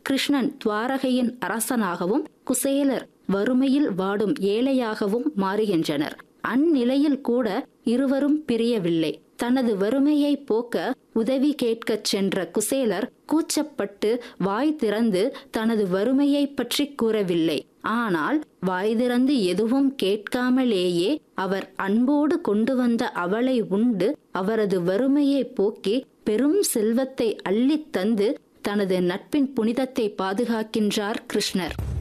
கிருஷ்ணன் துவாரகையின் அரசனாகவும் குசேலர் வறுமையில் வாடும் ஏழையாகவும் மாறுகின்றனர் அந்நிலையில் கூட இருவரும் பிரியவில்லை தனது வறுமையை போக்க உதவி கேட்கச் சென்ற குசேலர் கூச்சப்பட்டு வாய் திறந்து தனது வறுமையை பற்றி கூறவில்லை ஆனால் வாய் திறந்து எதுவும் கேட்காமலேயே அவர் அன்போடு கொண்டு வந்த அவளை உண்டு அவரது வறுமையை போக்கி பெரும் செல்வத்தை அள்ளித் தந்து தனது நட்பின் புனிதத்தை பாதுகாக்கின்றார் கிருஷ்ணர்